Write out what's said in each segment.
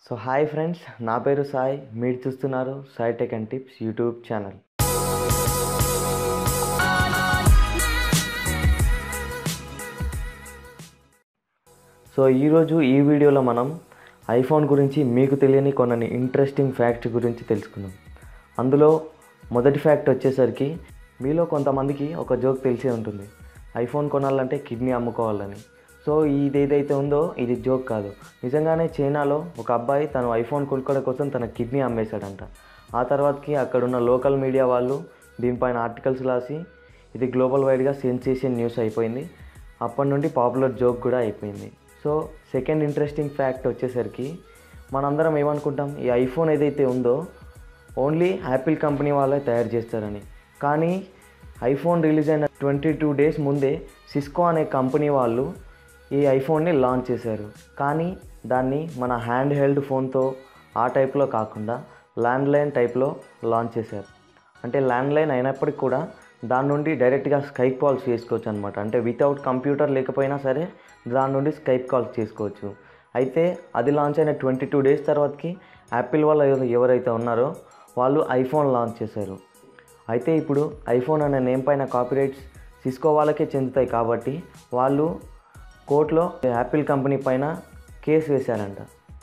So hi friends నా పేరు సాయి మీరు చూస్తున్నారు Sai tech and tips YouTube channel so ఈరోజు ఈ వీడియోలో మనం ఐఫోన్ గురించి మీకు తెలియని కొన్ని ఇంట్రెస్టింగ్ ఫ్యాక్ట్స్ గురించి తెలుసుకుందాం అందులో మొదటి ఫ్యాక్ట్ వచ్చేసరికి మీలో కొంతమందికి ఒక జోక్ తెలిసే ఉంటుంది ఐఫోన్ కొనాలంటే కిడ్నీ అమ్ముకోవాలని సో ఇది ఏదైతే ఉందో ఇది జోక్ కాదు నిజంగానే చైనాలో ఒక అబ్బాయి తను ఐఫోన్ కొనుక్కోవడం కోసం తన కిడ్నీ అమ్మేశాడంట ఆ తర్వాతకి అక్కడున్న లోకల్ మీడియా వాళ్ళు దీనిపైన ఆర్టికల్స్ రాసి ఇది గ్లోబల్ వైడ్గా సెన్సేషన్ న్యూస్ అయిపోయింది అప్పటి నుండి పాపులర్ జోక్ కూడా అయిపోయింది సో సెకండ్ ఇంట్రెస్టింగ్ ఫ్యాక్ట్ వచ్చేసరికి మనందరం ఏమనుకుంటాం ఈ ఐఫోన్ ఏదైతే ఉందో ఓన్లీ యాపిల్ కంపెనీ వాళ్ళే తయారు చేస్తారని కానీ ఐఫోన్ రిలీజ్ అయిన ట్వంటీ టూ డేస్ ముందే సిస్కో అనే కంపెనీ వాళ్ళు ఈ ఐఫోన్ని లాంచ్ చేశారు కానీ దాన్ని మన హ్యాండ్ హెల్డ్ ఫోన్తో ఆ టైప్లో కాకుండా ల్యాండ్లైన్ టైప్లో లాంచ్ చేశారు అంటే ల్యాండ్లైన్ అయినప్పటికి కూడా దాని నుండి డైరెక్ట్గా స్కైప్ కాల్స్ చేసుకోవచ్చు అనమాట అంటే వితౌట్ కంప్యూటర్ లేకపోయినా సరే దాని నుండి స్కైప్ కాల్స్ చేసుకోవచ్చు అయితే అది లాంచ్ అయిన ట్వంటీ టూ డేస్ తర్వాతకి యాపిల్ వాళ్ళు ఎవ- ఎవరైతే ఉన్నారో వాళ్ళు ఐఫోన్ లాంచ్ చేశారు అయితే ఇప్పుడు ఐఫోన్ అనే నేమ్ పైన కాపీరైట్స్ సిస్కో వాళ్ళకే చెందుతాయి కాబట్టి వాళ్ళు కోర్టులో యాపిల్ కంపెనీ పైన కేసు వేశారంట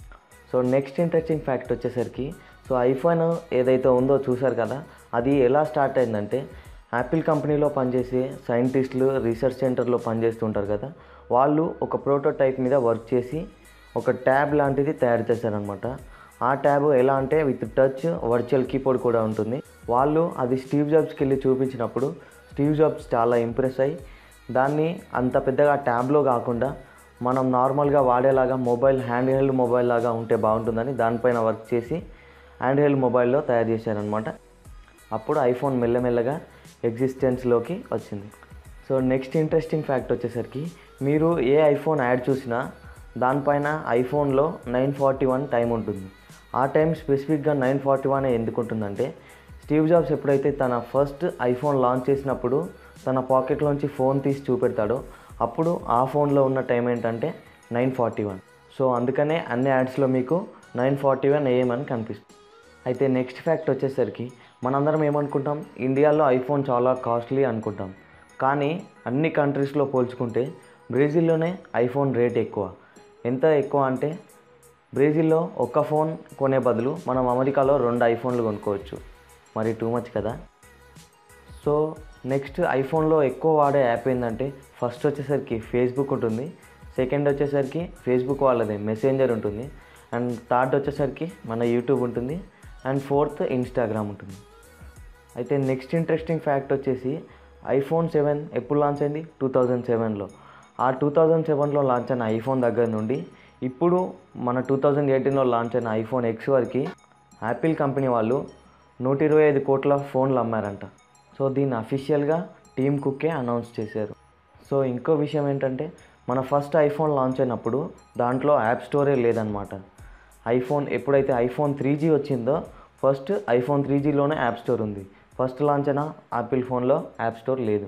సో నెక్స్ట్ ఇంట్రెస్టింగ్ ఫ్యాక్ట్ వచ్చేసరికి సో ఐఫోన్ ఏదైతే ఉందో చూసారు కదా అది ఎలా స్టార్ట్ అయిందంటే యాపిల్ కంపెనీలో పనిచేసే సైంటిస్టులు రీసెర్చ్ సెంటర్లో పనిచేస్తుంటారు కదా వాళ్ళు ఒక ప్రోటోటైప్ మీద వర్క్ చేసి ఒక ట్యాబ్ లాంటిది తయారు చేశారనమాట ఆ ట్యాబ్ ఎలా అంటే విత్ టచ్ వర్చువల్ కీబోర్డ్ కూడా ఉంటుంది వాళ్ళు అది స్టీవ్ జాబ్స్కి వెళ్ళి చూపించినప్పుడు స్టీవ్ జాబ్స్ చాలా ఇంప్రెస్ అయ్యి దాన్ని అంత పెద్దగా ట్యాబ్లో కాకుండా మనం నార్మల్గా వాడేలాగా మొబైల్ హ్యాండ్ హెల్డ్ మొబైల్ లాగా ఉంటే బాగుంటుందని దానిపైన వర్క్ చేసి హ్యాండ్ హెల్డ్ మొబైల్లో తయారు చేశారనమాట అప్పుడు ఐఫోన్ మెల్లమెల్లగా ఎగ్జిస్టెన్స్లోకి వచ్చింది సో నెక్స్ట్ ఇంట్రెస్టింగ్ ఫ్యాక్ట్ వచ్చేసరికి మీరు ఏ ఐఫోన్ యాడ్ చూసినా దానిపైన ఐఫోన్లో నైన్ ఫార్టీ వన్ టైం ఉంటుంది ఆ టైం స్పెసిఫిక్గా నైన్ ఫార్టీ వన్ ఎందుకు ఉంటుందంటే స్టీవ్ జాబ్స్ ఎప్పుడైతే తన ఫస్ట్ ఐఫోన్ లాంచ్ చేసినప్పుడు తన పాకెట్లోంచి ఫోన్ తీసి చూపెడతాడో అప్పుడు ఆ ఫోన్లో ఉన్న టైం ఏంటంటే నైన్ ఫార్టీ వన్ సో అందుకనే అన్ని యాడ్స్లో మీకు నైన్ ఫార్టీ వన్ ఏఎం కనిపిస్తుంది అయితే నెక్స్ట్ ఫ్యాక్ట్ వచ్చేసరికి మనందరం ఏమనుకుంటాం ఇండియాలో ఐఫోన్ చాలా కాస్ట్లీ అనుకుంటాం కానీ అన్ని కంట్రీస్లో పోల్చుకుంటే బ్రెజిల్లోనే ఐఫోన్ రేట్ ఎక్కువ ఎంత ఎక్కువ అంటే బ్రెజిల్లో ఒక్క ఫోన్ కొనే బదులు మనం అమెరికాలో రెండు ఐఫోన్లు కొనుక్కోవచ్చు మరి టూ మచ్ కదా సో నెక్స్ట్ ఐఫోన్లో ఎక్కువ వాడే యాప్ ఏంటంటే ఫస్ట్ వచ్చేసరికి ఫేస్బుక్ ఉంటుంది సెకండ్ వచ్చేసరికి ఫేస్బుక్ వాళ్ళది మెసెంజర్ ఉంటుంది అండ్ థర్డ్ వచ్చేసరికి మన యూట్యూబ్ ఉంటుంది అండ్ ఫోర్త్ ఇన్స్టాగ్రామ్ ఉంటుంది అయితే నెక్స్ట్ ఇంట్రెస్టింగ్ ఫ్యాక్ట్ వచ్చేసి ఐఫోన్ సెవెన్ ఎప్పుడు లాంచ్ అయింది టూ థౌజండ్ సెవెన్లో ఆ టూ థౌజండ్ సెవెన్లో లాంచ్ అయిన ఐఫోన్ దగ్గర నుండి ఇప్పుడు మన టూ థౌజండ్ ఎయిటీన్లో లాంచ్ అయిన ఐఫోన్ ఎక్స్ వరకు యాపిల్ కంపెనీ వాళ్ళు నూట ఇరవై ఐదు కోట్ల ఫోన్లు అమ్మారంట సో దీన్ని అఫీషియల్గా టీమ్ కుక్కే అనౌన్స్ చేశారు సో ఇంకో విషయం ఏంటంటే మన ఫస్ట్ ఐఫోన్ లాంచ్ అయినప్పుడు దాంట్లో యాప్ స్టోరే లేదనమాట ఐఫోన్ ఎప్పుడైతే ఐఫోన్ త్రీ జీ వచ్చిందో ఫస్ట్ ఐఫోన్ త్రీ జీలోనే యాప్ స్టోర్ ఉంది ఫస్ట్ లాంచ్ అయిన యాపిల్ ఫోన్లో యాప్ స్టోర్ లేదు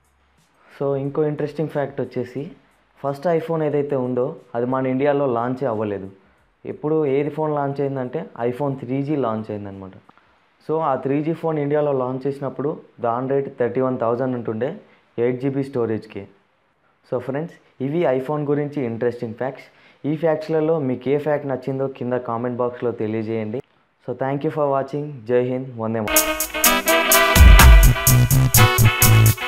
సో ఇంకో ఇంట్రెస్టింగ్ ఫ్యాక్ట్ వచ్చేసి ఫస్ట్ ఐఫోన్ ఏదైతే ఉందో అది మన ఇండియాలో లాంచ్ అవ్వలేదు ఎప్పుడు ఏది ఫోన్ లాంచ్ అయిందంటే ఐఫోన్ త్రీ జీ లాంచ్ అయిందనమాట సో ఆ త్రీ జీ ఫోన్ ఇండియాలో లాంచ్ చేసినప్పుడు దాని రేట్ థర్టీ వన్ థౌజండ్ ఉంటుండే ఎయిట్ జీబీ స్టోరేజ్కి సో ఫ్రెండ్స్ ఇవి ఐఫోన్ గురించి ఇంట్రెస్టింగ్ ఫ్యాక్ట్స్ ఈ ఫ్యాక్ట్స్లలో మీకు ఏ ఫ్యాక్ట్ నచ్చిందో కింద కామెంట్ బాక్స్లో తెలియజేయండి so thank you for watching Jai Hind Vande Mataram.